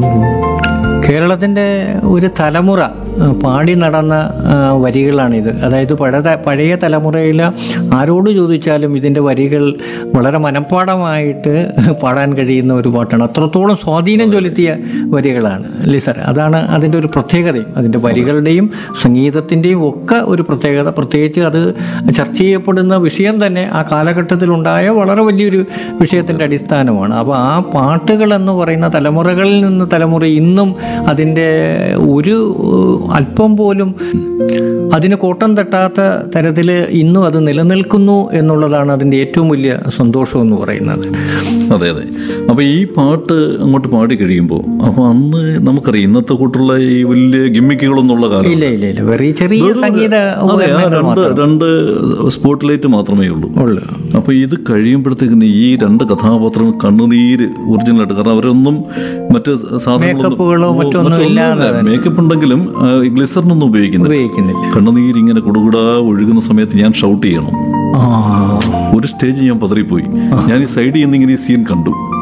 കേരളത്തിൻ്റെ ഒരു തലമുറ ആ, പാടി നടന്ന ആ, വരികളാണിത് അതായത് പഴയ പഴയ തലമുറയിൽ ആരോട് ചോദിച്ചാലും ഇതിൻ്റെ വരികൾ വളരെ മനഃപ്പാടമായിട്ട് പാടാൻ കഴിയുന്ന ഒരു പാട്ടാണ് അത്രത്തോളം സ്വാധീനം ചെലുത്തിയ വരികളാണ് അല്ലേ സാർ അതാണ് അതിൻ്റെ ഒരു പ്രത്യേകതയും അതിൻ്റെ വരികളുടെയും സംഗീതത്തിൻ്റെയും ഒക്കെ ഒരു പ്രത്യേകത പ്രത്യേകിച്ച് അത് ചർച്ച ചെയ്യപ്പെടുന്ന വിഷയം തന്നെ ആ കാലഘട്ടത്തിലുണ്ടായ വളരെ വലിയൊരു വിഷയത്തിൻ്റെ അടിസ്ഥാനമാണ് അപ്പോൾ ആ പാട്ടുകൾ എന്ന് പറയുന്ന തലമുറകളിൽ നിന്ന് തലമുറ ഇന്നും അതിൻ്റെ ഒരു ഏഹ്, അല്പം പോലും അതിന് കോട്ടം തട്ടാത്ത തരത്തിൽ ഇന്നും അത് നിലനിൽക്കുന്നു എന്നുള്ളതാണ് അതിൻ്റെ ഏറ്റവും വലിയ സന്തോഷം എന്ന് പറയുന്നത് അതെ അതെ അപ്പോൾ ഈ പാട്ട് അങ്ങോട്ട് പാടി കഴിയുമ്പോൾ അപ്പോൾ അന്ന് നമുക്കറിയാം ഇന്നത്തെ കൂട്ടുള്ള ഈ വലിയ ഗിമ്മിക്കുകളൊന്നുള്ള കാലം ഇല്ല ഇല്ല ഇല്ല വെറിയ ചെറിയ സംഗീത അതെ ആ ഉപകരണങ്ങൾ രണ്ട് രണ്ട് സ്പോട്ട് ലൈറ്റ് മാത്രമേ ഉള്ളൂ ഉള്ളു അപ്പോൾ ഇത് കഴിയുമ്പോഴത്തേക്കിന് ഈ രണ്ട് കഥാപാത്രങ്ങൾ കണ്ണുനീര് ഒറിജിനലായിട്ട് കാരണം അവരൊന്നും മറ്റ് മേക്കപ്പുകളോ മറ്റൊന്നും ഇല്ലാതെ മേക്കപ്പ് ഉണ്ടെങ്കിലും ഗ്ലിസറിനൊന്നും ഉപയോഗിക്കുന്നില്ല ഉപയോഗിക്കുന്നില്ല കണ്ണുനീര് ഇങ്ങനെ കുടുകുടാ ഒഴുകുന്ന സമയത്ത് ഞാൻ ഷൗട്ട് ചെയ്യണം ആ ഒരു സ്റ്റേജ് ഞാൻ പതറിപ്പോയി ഞാൻ ഈ സൈഡിൽ നിന്ന് ഇങ്ങനെ ഈ സീൻ കണ്ടു